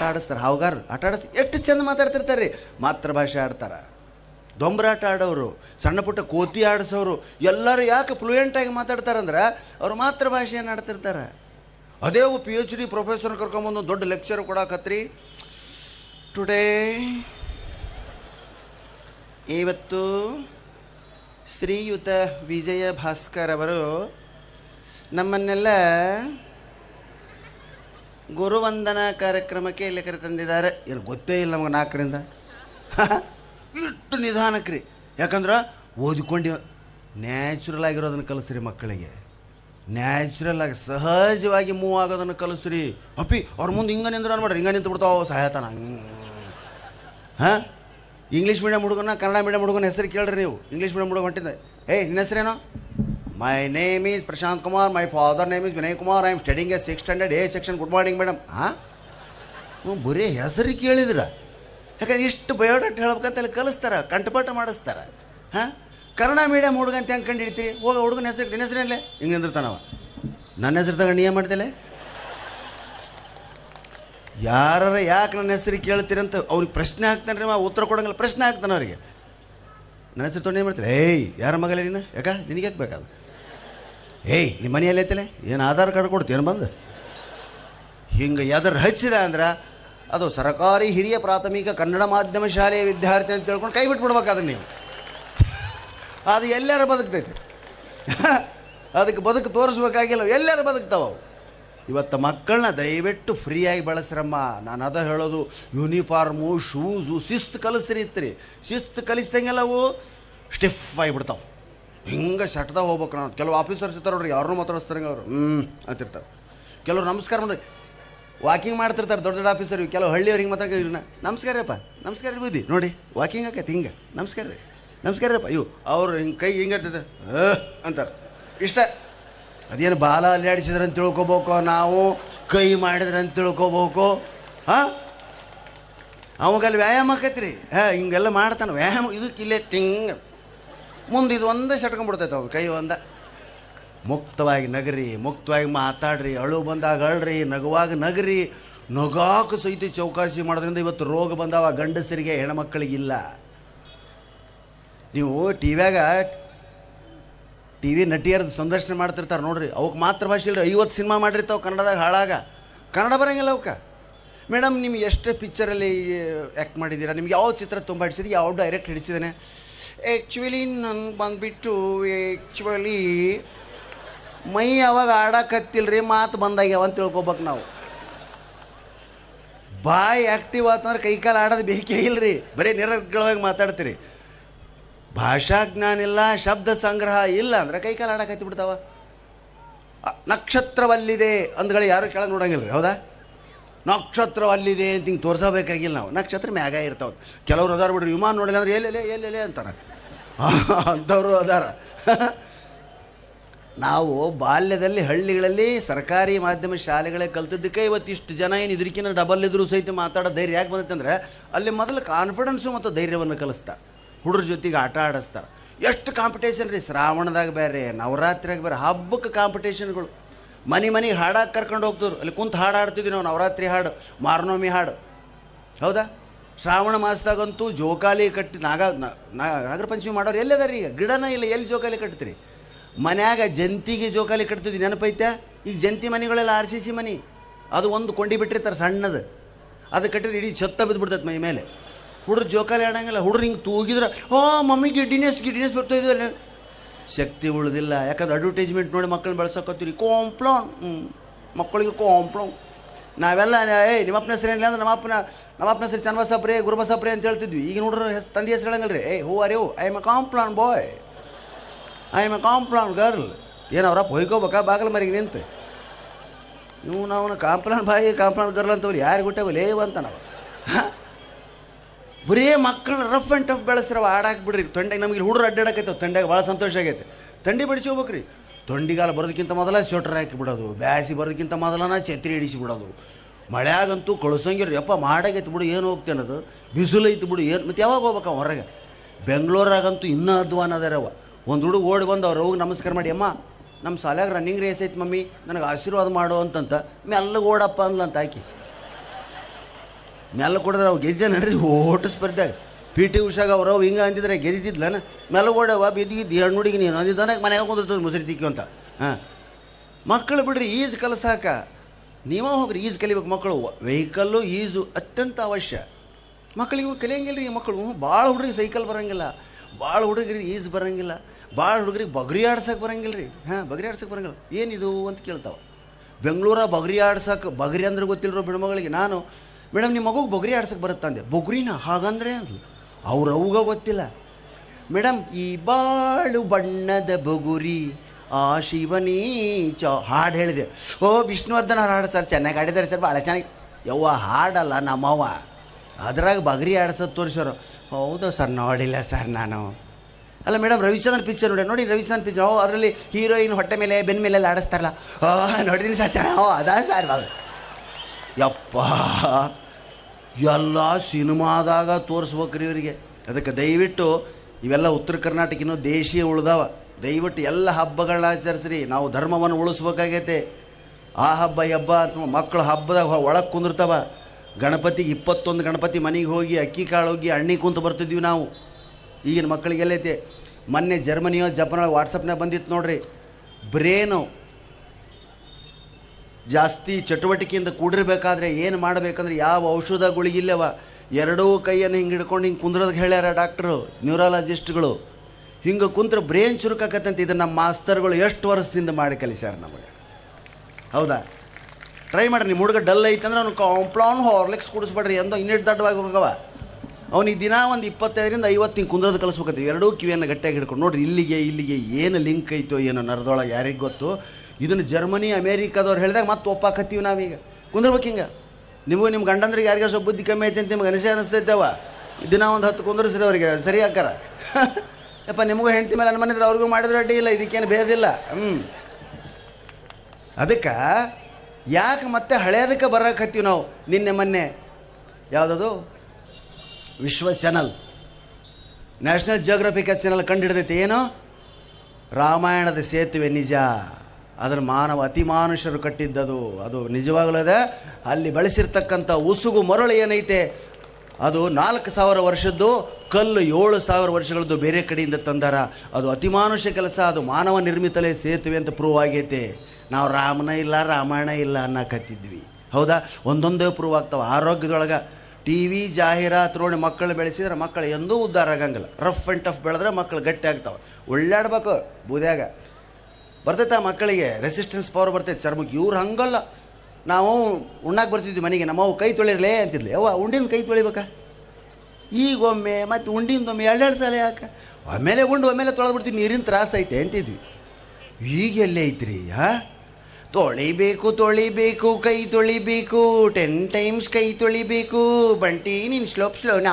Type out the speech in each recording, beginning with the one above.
ಆಡಿಸ್ತಾರೆ ಹಾವುಗಾರ ಆಟ ಆಡಿಸ್ ಎಷ್ಟು ಚಂದ ಮಾತಾಡ್ತಿರ್ತಾರೆ ರೀ ಮಾತೃಭಾಷೆ ಆಡ್ತಾರೆ ದೊಂಬರಾಟ ಆಡೋರು ಸಣ್ಣ ಪುಟ್ಟ ಕೋತಿ ಆಡಿಸೋರು ಎಲ್ಲರೂ ಯಾಕೆ ಫ್ಲೂಯೆಂಟಾಗಿ ಮಾತಾಡ್ತಾರಂದ್ರೆ ಅವ್ರು ಮಾತೃಭಾಷೆಯನ್ನು ಆಡ್ತಿರ್ತಾರೆ ಅದೇ ಒಬ್ಬ ಪಿ ಎಚ್ ಡಿ ಪ್ರೊಫೆಸರ್ ಕರ್ಕೊಂಬಂದು ದೊಡ್ಡ ಲೆಕ್ಚರ್ ಕೊಡಾಕತ್ರಿ ಟುಡೇ ಇವತ್ತು ಶ್ರೀಯುತ ವಿಜಯ ಭಾಸ್ಕರ್ ಅವರು ನಮ್ಮನ್ನೆಲ್ಲ ಗುರುವಂದನಾ ಕಾರ್ಯಕ್ರಮಕ್ಕೆ ಇಲ್ಲಿ ಕರೆತಂದಿದ್ದಾರೆ ಏನು ಗೊತ್ತೇ ಇಲ್ಲ ನಮಗೆ ನಾಲ್ಕರಿಂದ ಇಷ್ಟು ನಿಧಾನಕ್ಕೆ ರೀ ಯಾಕಂದ್ರೆ ಓದಿಕೊಂಡು ನ್ಯಾಚುರಲ್ ಆಗಿರೋದನ್ನು ಕಲಿಸ್ರಿ ಮಕ್ಕಳಿಗೆ ನ್ಯಾಚುರಲ್ ಆಗಿ ಸಹಜವಾಗಿ ಮೂವ್ ಆಗೋದನ್ನು ಕಲಿಸ್ರಿ ಅಪ್ಪಿ ಅವ್ರ ಮುಂದೆ ಹಿಂಗೆ ನಿಂದ್ರೆ ಅನ್ಬೇಡ್ರಿ ಹಿಂಗೆ ನಿಂತು ಬಿಡ್ತಾವ ಸಹಾಯತನ ಹಾಂ ಇಂಗ್ಲೀಷ್ ಮೀಡಿಯಮ್ ಹುಡುಗನ ಕನ್ನಡ ಮೀಡಿಯಮ್ ಹುಡುಗನ ಹೆಸರು ಕೇಳ್ರಿ ನೀವು ಇಂಗ್ಲೀಷ್ ಮೀಡಿಯಮ್ ಹುಡುಗ ಹೊಂಟಿದ್ದೆ ಏಯ್ ನಿನ್ನ ಹೆಸರೇನು my name is Prashanth Kumar my father name is Vinay Kumar I am studying a six standard A section good morning madam ಹಾಂ ಹ್ಞೂ ಬರೀ ಹೆಸರು ಕೇಳಿದ್ರ ಯಾಕಂದ್ರೆ ಇಷ್ಟು ಬಯೋಡಾಟ ಹೇಳ್ಬೇಕಂತ ಅಲ್ಲಿ ಕಲಿಸ್ತಾರ ಕಂಠಪಾಠ ಮಾಡಿಸ್ತಾರ ಹಾಂ ಕನ್ನಡ ಮೀಡಿಯಮ್ ಹುಡುಗ ಅಂತ ಹೆಂಗೆ ಕಂಡು ಹಿಡಿತೀರಿ ಹೋಗ ಹುಡುಗನ ಹೆಸರು ನಿನ್ನ ಹೆಸರಲ್ಲೇ ಹಿಂಗೆ ನಿಂದಿರ್ತಾನವ ನನ್ನ ಹೆಸರು ತಗೊಂಡು ಏನು ಮಾಡ್ತಿಲ್ಲ ಯಾರ ಯಾಕೆ ನನ್ನ ಹೆಸರು ಕೇಳ್ತೀರಂತ ಅವ್ರಿಗೆ ಪ್ರಶ್ನೆ ಹಾಕ್ತಾನೆ ರೀ ಉತ್ತರ ಕೊಡಂಗಿಲ್ಲ ಪ್ರಶ್ನೆ ಹಾಕ್ತಾನೆ ಅವರಿಗೆ ನನ್ನ ಹೆಸರು ತೊಗೊಂಡು ಏನು ಮಾಡ್ತಾರೆ ಏಯ್ ಯಾರ ಮಗಲೇ ನೀನು ಯಾಕ ನಿನಗೆ ಯಾಕೆ ಬೇಕಾದ ಏಯ್ ನಿಮ್ಮ ಮನೆಯಲ್ಲಿ ಐತಲೆ ಏನು ಆಧಾರ್ ಕಾರ್ಡ್ ಕೊಡ್ತೀಯನು ಬಂದು ಹಿಂಗೆ ಎದ್ರ ಹಚ್ಚಿದ ಅಂದ್ರೆ ಅದು ಸರ್ಕಾರಿ ಹಿರಿಯ ಪ್ರಾಥಮಿಕ ಕನ್ನಡ ಮಾಧ್ಯಮ ಶಾಲೆಯ ವಿದ್ಯಾರ್ಥಿ ಅಂತ ತಿಳ್ಕೊಂಡು ಕೈ ಬಿಟ್ಬಿಡ್ಬೇಕು ಅದನ್ನ ನೀವು ಅದು ಎಲ್ಲಾರು ಬದುಕ್ತೈತೆ ಅದಕ್ಕೆ ಬದುಕು ತೋರಿಸ್ಬೇಕಾಗಿಲ್ಲ ಎಲ್ಲಾರು ಬದುಕ್ತಾವ ಅವು ಇವತ್ತು ಮಕ್ಕಳನ್ನ ದಯವಿಟ್ಟು ಫ್ರೀಯಾಗಿ ಬಳಸ್ರಮ್ಮ ನಾನು ಅದ ಹೇಳೋದು ಯೂನಿಫಾರ್ಮು ಶೂಸು ಶಿಸ್ತು ಕಲಿಸ್ರಿ ಇತ್ರಿ ಶಿಸ್ತು ಕಲಿಸ್ದಂಗೆಲ್ಲ ಅವು ಸ್ಟಿಫ್ ಆಗಿಬಿಡ್ತಾವೆ ಹಿಂಗೆ ಸೆಟ್ದಾಗ ಹೋಗ್ಬೇಕು ನಾನು ಕೆಲವು ಆಫೀಸರ್ಸ್ ಇರ್ತಾರೆ ನೋಡ್ರಿ ಯಾರನ್ನೂ ಮಾತಾಡಿಸ್ತಾರಂಗೆ ಅವರು ಹ್ಞೂ ಅಂತಿರ್ತಾರೆ ಕೆಲವರು ನಮಸ್ಕಾರ ಮಾಡಿ ವಾಕಿಂಗ್ ಮಾಡ್ತಿರ್ತಾರೆ ದೊಡ್ಡ ದೊಡ್ಡ ಆಫೀಸರ್ ಕೆಲವು ಹಳ್ಳಿಯವ್ರು ಹಿಂಗೆ ಮಾತಾಡ ಇವ್ರನ್ನ ನಮಸ್ಕಾರ ರೀಪ್ಪ ನಮಸ್ಕಾರ ರೀ ಬುದ್ಧಿ ನೋಡಿ ವಾಕಿಂಗ್ ಆಕೈತಿ ಹಿಂಗೆ ನಮಸ್ಕಾರ ರೀ ನಮಸ್ಕಾರ ರೀಪ್ಪ ಇವು ಅವ್ರು ಹಿಂಗೆ ಕೈ ಹಿಂಗೆ ಇರ್ತದೆ ಅಂತಾರೆ ಇಷ್ಟ ಅದೇನು ಬಾಲ ಅಲ್ಲಾಡಿಸಿದ್ರೆ ಅಂತ ತಿಳ್ಕೊಬೇಕು ನಾವು ಕೈ ಮಾಡಿದ್ರೆ ಅಂತ ತಿಳ್ಕೊಬೇಕು ಹಾಂ ಅವಾಗಲ್ಲಿ ವ್ಯಾಯಾಮ ಆಕೈತಿ ರೀ ಹಾಂ ಹಿಂಗೆಲ್ಲ ಮಾಡ್ತಾನೆ ವ್ಯಾಯಾಮ ಇದಕ್ಕೆ ಇಲ್ಲೇ ಟಿಂಗ್ ಮುಂದೆ ಇದು ಒಂದೇ ಸಟ್ಕೊಂಡ್ಬಿಡ್ತೈತೆ ಅವ್ನು ಕೈ ಒಂದ ಮುಕ್ತವಾಗಿ ನಗರಿ ಮುಕ್ತವಾಗಿ ಮಾತಾಡ್ರಿ ಅಳು ಬಂದಾಗ ಅಳ್ರಿ ನಗುವಾಗ ನಗರಿ ನಗಾಕ ಸಹಿತ ಚೌಕಾಸಿ ಮಾಡೋದ್ರಿಂದ ಇವತ್ತು ರೋಗ ಬಂದಾವ ಗಂಡಸರಿಗೆ ಹೆಣ್ಮಕ್ಳಿಗಿಲ್ಲ ನೀವು ಟಿ ವ್ಯಾಗ ಟಿ ವಿ ನಟಿಯರದ್ದು ಸಂದರ್ಶನ ಮಾಡ್ತಿರ್ತಾರೆ ನೋಡ್ರಿ ಅವಕ್ಕೆ ಮಾತೃಭಾಷೆ ಇಲ್ರಿ ಐವತ್ತು ಸಿನಿಮಾ ಮಾಡಿರ್ತಾವೆ ಕನ್ನಡದಾಗ ಹಾಳಾಗ ಕನ್ನಡ ಬರಂಗಿಲ್ಲ ಅವಕ್ಕೆ ಮೇಡಮ್ ನಿಮ್ಗೆ ಎಷ್ಟು ಪಿಕ್ಚರಲ್ಲಿ ಆ್ಯಕ್ಟ್ ಮಾಡಿದ್ದೀರಾ ನಿಮ್ಗೆ ಯಾವ ಚಿತ್ರ ತುಂಬ ಹಿಡಿಸಿದೆ ಯಾವ ಡೈರೆಕ್ಟ್ ಹಿಡಿಸಿದ್ದಾನೆ ಆ್ಯಕ್ಚುಲಿ ನನ್ಗೆ ಬಂದುಬಿಟ್ಟು ಆ್ಯಕ್ಚುಲಿ ಮೈ ಅವಾಗ ಆಡಕತ್ತಿಲ್ರಿ ಮಾತು ಬಂದಾಗ್ಯಾವ ಅಂತ ತಿಳ್ಕೊಬೇಕು ನಾವು ಬಾಯಿ ಆ್ಯಕ್ಟಿವ್ ಆತಂದ್ರೆ ಕೈ ಕಾಲು ಆಡೋದು ಬೇಕೇ ಇಲ್ರಿ ಬರೀ ನಿರರ್ಗಳವಾಗಿ ಮಾತಾಡ್ತೀರಿ ಭಾಷಾ ಜ್ಞಾನ ಇಲ್ಲ ಶಬ್ದ ಸಂಗ್ರಹ ಇಲ್ಲ ಅಂದ್ರೆ ಕೈ ಕಾಲು ಆಡಕತ್ತಿ ಬಿಡ್ತಾವ ಅ, ನಕ್ಷತ್ರವಲ್ಲಿದೆ ಅಂದ್ಗಳು ಯಾರು ಕೆಳಗೆ ನೋಡಂಗಿಲ್ಲ ರೀ ಹೌದಾ ನಕ್ಷತ್ರವಲ್ಲಿದೆ ಅಂತ ಹಿಂಗೆ ತೋರ್ಸಬೇಕಾಗಿಲ್ಲ ನಾವು ನಕ್ಷತ್ರ ಮ್ಯಾಗ ಇರ್ತಾವೆ ಕೆಲವ್ರು ಅದಾರ ಬಿಡ್ರಿ ವಿಮಾನ ನೋಡಿಲ್ಲ ಅಂದ್ರೆ ಎಲ್ಲೆಲೆ ಎಲ್ಲೆಲೆ ಅಂತಾರೆ ಅಂಥವ್ರು ಅದಾರ ನಾವು ಬಾಲ್ಯದಲ್ಲಿ ಹಳ್ಳಿಗಳಲ್ಲಿ ಸರ್ಕಾರಿ ಮಾಧ್ಯಮ ಶಾಲೆಗಳೇ ಕಲ್ತಿದ್ದಕ್ಕೆ ಇವತ್ತು ಇಷ್ಟು ಜನ ಏನು ಇದಕ್ಕಿಂತ ಡಬಲ್ ಇದ್ರೂ ಸಹಿತ ಮಾತಾಡೋ ಧೈರ್ಯ ಯಾಕೆ ಬಂದೈತೆ ಅಂದರೆ ಅಲ್ಲಿ ಮೊದಲು ಕಾನ್ಫಿಡೆನ್ಸು ಮತ್ತು ಧೈರ್ಯವನ್ನು ಕಲಿಸ್ತಾರೆ ಹುಡುಗ್ರ ಜೊತೆಗೆ ಆಟ ಆಡಿಸ್ತಾರೆ ಎಷ್ಟು ಕಾಂಪಿಟೇಷನ್ ರೀ ಶ್ರಾವಣದಾಗ ಬೇರೆ ನವರಾತ್ರಿಯಾಗ ಬೇರೆ ಹಬ್ಬಕ್ಕೆ ಕಾಂಪಿಟೇಷನ್ಗಳು ಮನೆ ಮನೆಗೆ ಹಾಡಾಗಿ ಕರ್ಕೊಂಡು ಹೋಗ್ತಾರೆ ಅಲ್ಲಿ ಕುಂತು ಹಾಡು ಆಡ್ತಿದ್ವಿ ನಾವು ನವರಾತ್ರಿ ಹಾಡು ಮಾರ್ನವಮಿ ಹಾಡು ಹೌದಾ ಶ್ರಾವಣ ಮಾಸದಾಗಂತೂ ಜೋಕಾಲಿ ಕಟ್ಟಿ ನಾಗ ನ- ನಾ- ನಾಗರ ಪಂಚಮಿ ಮಾಡೋರು ಎಲ್ಲದಾರ ಈಗ ಗಿಡನ ಇಲ್ಲ ಎಲ್ಲಿ ಜೋಕಾಲಿ ಕಟ್ತೀರಿ ಮನ್ಯಾಗ ಜಂತಿಗೆ ಜೋಕಾಲಿ ಕಟ್ತಿದ್ವಿ ನೆನಪೈತೆ ಈಗ ಜಂತಿ ಮನೆಗಳೆಲ್ಲ ಆರ್ ಸಿ ಸಿ ಮನೆ ಅದು ಒಂದು ಕೊಂಡಿ ಬಿಟ್ಟಿರ್ತಾರೆ ಸಣ್ಣದು ಅದು ಕಟ್ಟಿದ್ರೆ ಇಡೀ ಛತ್ತ ಬಿದ್ದು ಬಿಡ್ತೈತೆ ಮೈ ಮೇಲೆ ಹುಡ್ರು ಜೋಕಾಲಿ ಆಡಂಗಿಲ್ಲ ಹುಡ್ರು ಹಿಂಗೆ ತೂಗಿದ್ರೆ ಓ ಮಮ್ಮಿ ಗಿಡ್ಡಿನೆಸ್ ಗಿಡ್ಡಿನೆಸ್ ಬರ್ತಾ ಇದೆಯಲ್ಲ ಶಕ್ತಿ ಉಳಿದಿಲ್ಲ ಯಾಕಂದ್ರೆ ಅಡ್ವರ್ಟೈಸ್ಮೆಂಟ್ ನೋಡಿ ಮಕ್ಕಳನ್ನ ಬೆಳ್ಸಕತ್ತೀರಿ ಕೋಂಪ್ಲೋನ್ ಹ್ಞೂ ಮಕ್ಕಳಿಗೆ ಕೋಂಪ್ಲೋನ್ ನಾವೆಲ್ಲ ಏಯ್ ನಿಮ್ಮಪ್ಪನ ಹೆಸರು ಏನಿಲ್ಲ ಅಂದ್ರೆ ನಮ್ಮಪ್ಪನ ನಮ್ಮಪ್ಪನ ಹೆಸರು ಚನ್ನಬಸಪ್ರೆ ಗುರುಬಸಪ್ರೆ ಅಂತ ಹೇಳ್ತಿದ್ವಿ ಈಗ ನೋಡ್ರಿ ಹೆಸ್ ತಂದೆ ಹೆಸರು ಹೇಳಂಗಿಲ್ಲ ರೀ ಏಯ್ who are you I am a Complan boy I am a Complan girl ಏನು ಅವ್ರಪ್ಪ ಹೊಯ್ಕೋಬೇಕಾ ಬಾಗಿಲ ಮರಿಗೆ ನಿಂತು ನೀವು ನಾವು ಕಾಂಪ್ಲಾನ್ ಬಾಯಿ ಕಾಂಪ್ಲಾನ್ ಗರ್ಲ್ ಅಂತವ್ರು ಯಾರು ಗುಟ್ಟವಲ್ಲ ಏವ್ ಅಂತ ನಾವು ಹಾಂ ಬರೀ ಮಕ್ಕಳನ್ನ ರಫ್ ಆ್ಯಂಡ್ ಟಫ್ ಬೆಳೆಸ್ರವ ಆಡಾಕ್ ಬಿಡ್ರಿ ತಂಡೆಗೆ ನಮಗೆ ಹುಡುಗರು ಅಡ್ಡಾಡಕೈತವೆ ತಂಡ್ಯಾಗ ಭಾಳ ಸಂತೋಷ ಆಗೈತೆ ತಂಡಿ ಬಿಡಿಸ್ಕೋಬೇಕು ರೀ ತೊಂಡಿಗಾಲ ಬರೋದಕ್ಕಿಂತ ಮೊದಲ ಸ್ವೆಟ್ರ್ ಹಾಕಿ ಬಿಡೋದು ಬ್ಯಾಸಿ ಬರೋದಕ್ಕಿಂತ ಮೊದಲನ ಛತ್ರಿ ಹಿಡಿಸಿ ಬಿಡೋದು ಮಳೆಯಾಗಂತೂ ಕಳ್ಸಂಗಿರಿ ಯಪ್ಪ ಮಾಡಾಗೈತೆ ಬಿಡು ಏನು ಹೋಗ್ತೇನೆ ಅದು ಬಿಸಿಲು ಐತಿ ಬಿಡು ಏನು ಮತ್ತು ಯಾವಾಗ ಹೋಗ್ಬೇಕ ಹೊರಗೆ ಬೆಂಗಳೂರಾಗಂತೂ ಇನ್ನೂ ಅಧ್ವಾನ ಅದಾರವ ಒಂದು ಹುಡುಗ ಓಡಿ ಬಂದು ಅವ್ರು ಹೋಗಿ ನಮಸ್ಕಾರ ಮಾಡಿ ಅಮ್ಮ ನಮ್ಮ ಶಾಲ್ಯಾಗ ರನ್ನಿಂಗ್ ರೇಸ್ ಐತೆ ಮಮ್ಮಿ ನನಗೆ ಆಶೀರ್ವಾದ ಮಾಡು ಅಂತಂತ ಮೆಲ್ಲಗೆ ಓಡಪ್ಪ ಅಂದ್ಲಂತ ಆಕಿ ಮೆಲ್ಲ ಕೊಡಿದ್ರೆ ಅವು ಗೆದ್ದೇನನ್ರಿ ಓಟು ಸ್ಪರ್ಧೆಗೆ ಪಿ ಟಿ ಉಷಾಗ ಅವ್ರು ಅವು ಹಿಂಗೆ ಅಂತಿದ್ರೆ ಗೆದ್ದಿದ್ಲನ ಮೆಲ್ಲ ಓಡವ ಬಿದ್ದಿದ್ದು ಹೆಣ್ಣು ಹುಡುಗಿ ನೀನು ಅಂದಿದ್ದಾನೆ ಮನೆಗೆ ಕುಂದಿರ್ತದೆ ಮುಸುರಿ ತಿಕ್ಕಿ ಅಂತ ಹಾಂ ಮಕ್ಕಳು ಬಿಡ್ರಿ ಈಜು ಕಲಸಾಕ ನೀವೇ ಹೋಗ್ರಿ ಈಜು ಕಲಿಬೇಕು ಮಕ್ಕಳು ವೆಹಿಕಲ್ಲು ಈಜು ಅತ್ಯಂತ ಅವಶ್ಯ ಮಕ್ಕಳಿಗೆ ಕಲಿಯಂಗಿಲ್ಲ ರೀ ಮಕ್ಕಳು ಭಾಳ ಹುಡುಗರಿಗೆ ಸೈಕಲ್ ಬರೋಂಗಿಲ್ಲ ಭಾಳ ಹುಡುಗರಿಗೆ ಈಜು ಬರೋಂಗಿಲ್ಲ ಭಾಳ ಹುಡುಗರಿಗೆ ಬಗ್ರಿ ಆಡ್ಸಕ್ಕೆ ಬರೋಂಗಿಲ್ಲ ರೀ ಹಾಂ ಬಗ್ರಿ ಆಡ್ಸಕ್ಕೆ ಬರೋಂಗಿಲ್ಲ ಏನಿದು ಅಂತ ಕೇಳ್ತಾವೆ ಬೆಂಗಳೂರ ಬಗ್ರಿ ಆಡ್ಸಕ್ಕೆ ಬಗ್ರಿ ಅಂದ್ರೆ ಗೊತ್ತಿಲ್ಲರೋ ಹೆಣ್ಮಗಳಿಗೆ ನಾನು ಮೇಡಮ್ ನಿಮ್ಮ ಮಗುಗೆ ಬಗ್ರಿ ಆಡ್ಸಕ್ಕೆ ಬರುತ್ತಾ ಅಂದೆ ಬಗ್ರಿನ ಹಾಗಂದ್ರೆ ಅಂದ್ಲು ಅವ್ರ ಅವ್ಗ ಗೊತ್ತಿಲ್ಲ ಮೇಡಮ್ ಈ ಬಾಳು ಬಣ್ಣದ ಬಗುರಿ ಆ ಶಿವನೀ ಚ ಹಾಡು ಹೇಳಿದೆ ಓ ವಿಷ್ಣುವರ್ಧನ್ ಅವ್ರು ಹಾಡು ಸರ್ ಚೆನ್ನಾಗಿ ಹಾಡಿದ್ದಾರೆ ಸರ್ ಭಾಳ ಚೆನ್ನಾಗಿ ಯವ್ವ ಹಾಡಲ್ಲ ನಮ್ಮವ್ವ ಅದ್ರಾಗ ಬಗ್ರಿ ಆಡ್ಸೋದು ತೋರಿಸೋರು ಹೌದು ಸರ್ ನೋಡಿಲ್ಲ ಸರ್ ನಾನು ಅಲ್ಲ ಮೇಡಮ್ ರವಿಚಂದ್ರನ್ ಪಿಕ್ಚರ್ ನೋಡಿ ನೋಡಿ ರವಿಚಂದ್ರನ್ ಪಿಕ್ಚರ್ ಓ ಅದರಲ್ಲಿ ಹೀರೋಯಿನ್ ಹೊಟ್ಟೆ ಮೇಲೆ ಬೆನ್ನ ಮೇಲೆ ಎಲ್ಲ ಆಡಿಸ್ತಾರಲ್ಲ ಓ ನೋಡಿದ್ದೀನಿ ಸರ್ ಚೆನ್ನಾಗಿ ಓ ಅದಾ ಸರ್ ಅದು ಯಪ್ಪ ಎಲ್ಲ ಸಿನಿಮಾದಾಗ ತೋರಿಸ್ಬೇಕ್ರಿ ಇವರಿಗೆ ಅದಕ್ಕೆ ದಯವಿಟ್ಟು ಇವೆಲ್ಲ ಉತ್ತರ ಕರ್ನಾಟಕ ಇನ್ನೂ ದೇಶೀಯ ಉಳ್ದಾವ ದಯವಿಟ್ಟು ಎಲ್ಲ ಹಬ್ಬಗಳನ್ನ ಆಚರಿಸ್ರಿ ನಾವು ಧರ್ಮವನ್ನು ಉಳಿಸ್ಬೇಕಾಗೈತೆ ಆ ಹಬ್ಬ ಈ ಹಬ್ಬ ಅಥವಾ ಮಕ್ಕಳು ಹಬ್ಬದಾಗ ಒಳಗೆ ಕುಂದಿರ್ತಾವ ಗಣಪತಿಗೆ ಇಪ್ಪತ್ತೊಂದು ಗಣಪತಿ ಮನೆಗೆ ಹೋಗಿ ಅಕ್ಕಿ ಕಾಳು ಹೋಗಿ ಅಣ್ಣಿ ಕುಂತು ಬರ್ತಿದ್ವಿ ನಾವು ಈಗಿನ ಮಕ್ಕಳಿಗೆಲ್ಲೈತೆ ಮೊನ್ನೆ ಜರ್ಮನಿಯೋ ಜಪಾನೋ ವಾಟ್ಸಪ್ನಾಗ ಬಂದಿತ್ತು ನೋಡ್ರಿ ಬ್ರೇನು ಜಾಸ್ತಿ ಚಟುವಟಿಕೆಯಿಂದ ಕೂಡಿರ್ಬೇಕಾದ್ರೆ ಏನು ಮಾಡಬೇಕಂದ್ರೆ ಯಾವ ಔಷಧಗಳಿಗಿಲ್ಲವ ಎರಡೂ ಕೈಯನ್ನು ಹಿಂಗೆ ಹಿಡ್ಕೊಂಡು ಹಿಂಗೆ ಕುಂದ್ರದಕ್ಕೆ ಹೇಳ್ಯಾರ ಡಾಕ್ಟ್ರು ನ್ಯೂರಾಲಜಿಸ್ಟ್ಗಳು ಹಿಂಗೆ ಕುಂತ್ರ ಬ್ರೇನ್ ಚುರುಕಾಕತ್ತಂತ ಇದು ನಮ್ಮ ಮಾಸ್ತರ್ಗಳು ಎಷ್ಟು ವರ್ಷದಿಂದ ಮಾಡಿ ಕಲಿಸ್ಯಾರ ನಮಗೆ ಹೌದಾ ಟ್ರೈ ಮಾಡ್ರಿ ನಿಮ್ಮ ಹುಡುಗ ಡಲ್ ಐತಂದ್ರೆ ಅವ್ನು ಕಾಂಪ್ಲಾನ್ ಹಾರ್ಲಿಕ್ಸ್ ಕುಡಿಸ್ಬೇಡ್ರಿ ಎಂದೋ ಇನ್ನಿಟ್ಟು ದಡ್ಡವಾಗಿ ಹೋಗವ ಅವ್ನಿಗೆ ದಿನ ಒಂದು ಇಪ್ಪತ್ತೈದರಿಂದ ಐವತ್ತು ಹಿಂಗೆ ಕುಂದ್ರದ ಕಲಿಸ್ಬೇಕಂತ ಎರಡೂ ಕಿವಿಯನ್ನು ಗಟ್ಟಿಯಾಗಿ ಹಿಡ್ಕೊಂಡು ನೋಡ್ರಿ ಇಲ್ಲಿಗೆ ಇಲ್ಲಿಗೆ ಏನು ಲಿಂಕ್ ಐತೋ ಏನೋ ನರದೊಳಗೆ ಯಾರಿಗೆ ಗೊತ್ತು ಇದನ್ನು ಜರ್ಮನಿ ಅಮೇರಿಕಾದವ್ರು ಹೇಳಿದಾಗ ಮತ್ತೆ ಒಪ್ಪಾಕತ್ತೀವಿ ನಾವೀಗ ಕುಂದ್ರಬೇಕು ಹಿಂಗೆ ನಿಮಗೂ ನಿಮ್ಮ ಗಂಡಂದ್ರಿಗೆ ಯಾರಿಗಾರ ಸ್ವಲ್ಪ ಬುದ್ಧಿ ಕಮ್ಮಿ ಐತೆ ಅಂತ ನಿಮ್ಗೆ ಅನಿಸೇ ಅನಿಸ್ತೈತವ ದಿನ ಒಂದು ಹತ್ತು ಕುಂದ್ರಿಸ್ರಿ ಅವರಿಗೆ ಸರಿ ಹಾಕಾರ ಯಪ್ಪ ನಿಮಗೂ ಹೆಂಡತಿ ಮೇಲೆ ಅನುಮಾನಿದ್ರೆ ಅವ್ರಿಗೂ ಮಾಡಿದ್ರೆ ಅಡ್ಡಿ ಇಲ್ಲ ಇದಕ್ಕೇನು ಭೇದಿಲ್ಲ ಹ್ಞೂ ಅದಕ್ಕೆ ಯಾಕೆ ಮತ್ತೆ ಹಳೆಯದಕ್ಕೆ ಬರಕತ್ತೀವಿ ನಾವು ನಿನ್ನೆ ಮೊನ್ನೆ ಯಾವುದದು ವಿಶ್ವ ಚಾನಲ್ ನ್ಯಾಷನಲ್ ಜಿಯೋಗ್ರಫಿಕ್ ಚಾನಲ್ ಕಂಡು ಹಿಡ್ದೈತೆ ಏನು ರಾಮಾಯಣದ ಸೇತುವೆ ನಿಜ ಅದನ್ನು ಮಾನವ ಅತಿಮಾನುಷರು ಕಟ್ಟಿದ್ದದು ಅದು ನಿಜವಾಗಲೂ ಅದ ಅಲ್ಲಿ ಬಳಸಿರ್ತಕ್ಕಂಥ ಉಸುಗು ಮರಳು ಏನೈತೆ ಅದು ನಾಲ್ಕು ಸಾವಿರ ವರ್ಷದ್ದು ಕಲ್ಲು ಏಳು ಸಾವಿರ ವರ್ಷಗಳದ್ದು ಬೇರೆ ಕಡೆಯಿಂದ ತಂದಾರ ಅದು ಅತಿಮಾನುಷ ಕೆಲಸ ಅದು ಮಾನವ ನಿರ್ಮಿತಲೇ ಸೇತುವೆ ಅಂತ ಪ್ರೂವ್ ಆಗೈತೆ ನಾವು ರಾಮನ ಇಲ್ಲ ರಾಮಾಯಣ ಇಲ್ಲ ಅನ್ನಕತ್ತಿದ್ವಿ ಹೌದಾ ಒಂದೊಂದೇ ಪ್ರೂವ್ ಆಗ್ತಾವೆ ಆರೋಗ್ಯದೊಳಗೆ ಟಿ ವಿ ಜಾಹೀರಾತು ನೋಡಿ ಮಕ್ಕಳು ಬೆಳೆಸಿದ್ರೆ ಮಕ್ಕಳು ಎಂದೂ ಉದ್ಧಾರ ಆಗಂಗಿಲ್ಲ ರಫ್ ಆ್ಯಂಡ್ ಟಫ್ ಬೆಳೆದ್ರೆ ಮಕ್ಕಳು ಗಟ್ಟಿ ಆಗ್ತಾವೆ ಒಳ್ಳಾಡ್ಬೇಕು ಬೂದ್ಯಾಗ ಬರ್ತೈತೆ ಆ ಮಕ್ಕಳಿಗೆ ರೆಸಿಸ್ಟೆನ್ಸ್ ಪವರ್ ಬರ್ತೈತೆ ಚರ್ಮಕ್ಕೆ ಇವ್ರು ಹಂಗಲ್ಲ ನಾವು ಉಣ್ಣಾಕ್ ಬರ್ತಿದ್ವಿ ಮನೆಗೆ ನಮ್ಮವು ಕೈ ತೊಳಿರ್ಲೇ ಅಂತಿದ್ಲೆ ಅವ್ವ ಉಂಡಿನ ಕೈ ತೊಳಿಬೇಕಾ ಈಗ ಒಮ್ಮೆ ಮತ್ತು ಉಂಡಿಂದೊಮ್ಮೆ ಎರಡೆರಡು ಸಲ ಯಾಕೆ ಆಮೇಲೆ ಉಂಡು ಆಮೇಲೆ ತೊಳೆದ್ಬಿಡ್ತೀವಿ ನೀರಿನ ತ್ರಾಸ ಐತೆ ಅಂತಿದ್ವಿ ಈಗ ಎಲ್ಲೇ ಐತ್ರಿ ಹಾ ತೊಳಿಬೇಕು ತೊಳಿಬೇಕು ಕೈ ತೊಳಿಬೇಕು ಟೆನ್ ಟೈಮ್ಸ್ ಕೈ ತೊಳಿಬೇಕು ಬಂಟಿ ನೀನು ಸ್ಲೋಪ್ ಸ್ಲೋನಾ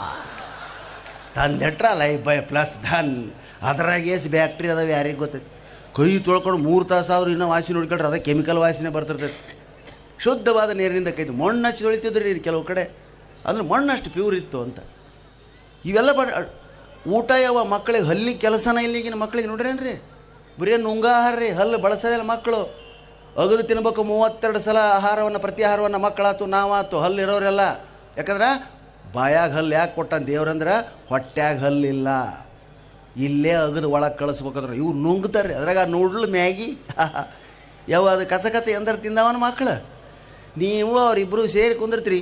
ತಂದೆಟ್ರ ಲೈಫ್ ಬೈ ಪ್ಲಸ್ ಧನ್ ಅದ್ರಾಗ ಎಸ್ ಬ್ಯಾಕ್ಟ್ರಿ ಅದಾವೆ ಯಾರಿಗೆ ಗೊತ್ತೈತಿ ಕೈ ತೊಳ್ಕೊಂಡು ಮೂರು ತಾಸು ಆದ್ರೂ ಇನ್ನೂ ವಾಸನೆ ನೋಡ್ಕೊಂಡ್ರೆ ಅದೇ ಕೆಮಿಕಲ್ ವಾಸನೆ ಬರ್ತಿರ್ತೈತೆ ಶುದ್ಧವಾದ ನೀರಿನಿಂದ ಕೈದು ಮಣ್ಣು ಹಚ್ಚಿ ತೊಳಿತಿದ್ರಿ ಕೆಲವು ಕಡೆ ಅಂದ್ರೆ ಮಣ್ಣು ಅಷ್ಟು ಪ್ಯೂರ್ ಇತ್ತು ಅಂತ ಇವೆಲ್ಲ ಬಡ ಊಟ ಯಾವ ಮಕ್ಕಳಿಗೆ ಹಲ್ಲಿ ಕೆಲಸನ ಇಲ್ಲಿಗಿನ ಮಕ್ಕಳಿಗೆ ನೋಡ್ರೇನ್ರಿ ಬರೀ ನುಂಗಾಹಾರ ರೀ ಹಲ್ಲು ಬಳಸೋದಿಲ್ಲ ಮಕ್ಕಳು ಅಗದು ತಿನ್ಬೇಕು ಮೂವತ್ತೆರಡು ಸಲ ಆಹಾರವನ್ನು ಪ್ರತಿ ಆಹಾರವನ್ನು ಮಕ್ಕಳಾತು ನಾವಾತು ಹಲ್ಲು ಇರೋರೆಲ್ಲ ಯಾಕಂದ್ರೆ ಬಾಯಾಗ ಹಲ್ಲು ಯಾಕೆ ಕೊಟ್ಟಾನ ದೇವ್ರಂದ್ರೆ ಹೊಟ್ಯಾಗ ಹಲ್ಲಿಲ್ಲ ಇಲ್ಲೇ ಅಗದು ಒಳಗೆ ಕಳಿಸ್ಬೇಕಂದ್ರೆ ಇವ್ರು ನುಂಗ್ತಾರೆ ಅದ್ರಾಗ ನೋಡ್ಲು ಮ್ಯಾಗಿ ಯಾವ ಅದು ಕಸ ಕಸ ಎಂದರ ತಿಂದವನ ಮಕ್ಕಳು ನೀವು ಅವರಿಬ್ಬರು ಸೇರಿ ಕುಂದಿರ್ತೀರಿ